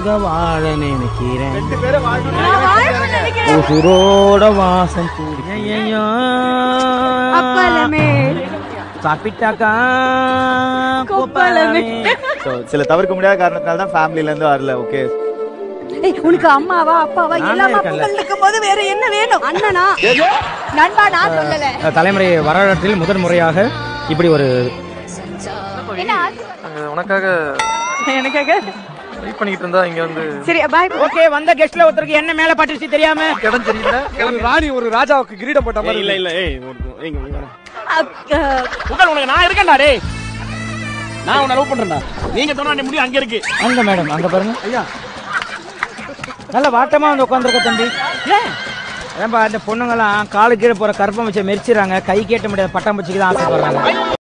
உனக்காக வாழ நினைக்கிறேன் நான் வாழணும்னு நினைக்கிறேன் உசுரோட வாசம் கூடி ஐயையோ. அப்பளமே சாப்பிட்டாக்கா கொப்பளமே. ஸோ சில தவிர்க்க முடியாத காரணத்தினால தான் ஃபேமிலில இருந்து வரல ஓகே ஏய், உனக்கு அம்மாவா அப்பாவா நானே எல்லாமா இருக்கேன்ல. பொங்கல் இருக்கும் போது வேற என்ன வேணும் அண்ணனா நண்பா நான் சொல்லல தலைமுறை வரலாற்றில் முதன் முறையாக இப்படி ஒரு என்ன ஆச்சு? உனக்காக எனக்காக வெயிட் பண்ணிட்டு இருந்தா இங்க வந்து சரி பாய் ஓகே வந்த கெஸ்ட்ல ஒருத்தருக்கு என்ன மேல பட்டுச்சு தெரியாம இடம் தெரியல ஒரு ராணி ஒரு ராஜாவுக்கு கிரீடம் போட்ட மாதிரி இல்ல இல்ல ஏய் அக்கா. புகழ் உனக்கு நான் இருக்கேன்டா டேய் நான் உன்னை லவ் பண்றேன்டா நீங்க சொன்ன முடியும் அங்க இருக்கு அங்க மேடம் அங்க பாருங்க ஐயா நல்ல வாட்டமா வந்து உட்காந்துருக்க தம்பி ஏன்பா இந்த பொண்ணுங்கெல்லாம் காலு கீழே போற கற்பம் வச்சு மெரிச்சிடறாங்க கை கேட்ட முடியாத பட்டாம்பூச்சிக்கு தான் ஆசைப்படுறாங்க